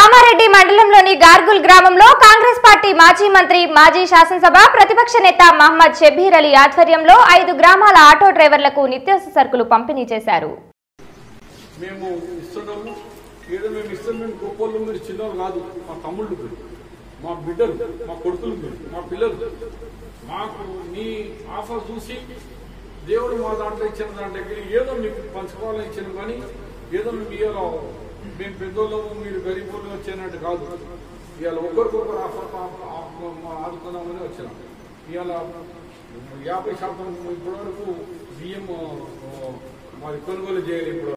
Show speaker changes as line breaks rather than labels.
కామారెడ్డి మండలంలోని గార్గుల్ గ్రామంలో కాంగ్రెస్ పార్టీ మాజీ మంత్రి మాజీ శాసనసభ ప్రతిపక్ష నేత మహమ్మద్ షబీర్ అలీ ఆధ్వర్యంలో ఐదు గ్రామాల ఆటో డ్రైవర్లకు నిత్యావసర సరుకులు పంపిణీ చేశారు
మేము ఇస్తున్నాము ఏదో మేము ఇస్తాం మేము గొప్పలు మీరు చిన్నవాళ్ళు కాదు మా తమ్ముళ్ళు మీరు మా బిడ్డలు మా కొడుకులు మీరు మా పిల్లలు మాకు మీ ఆఫర్ చూసి దేవుడు మా దాంట్లో ఇచ్చిన దాంట్లో ఏదో మీకు పంచుకోవాలని ఇచ్చిన కానీ ఏదో మేము ఇవాళ మేము పెద్దోళ్ళము మీరు గరీబులు వచ్చేనట్టు కాదు ఇవాళ ఒకరికొకరు ఆఫర్ ఆదుకుందామని వచ్చినాం ఇవాళ యాభై శాతం ఇప్పటివరకు బియ్యం ఆ, మరి కొనుగోలు చేయాలి ఇప్పుడు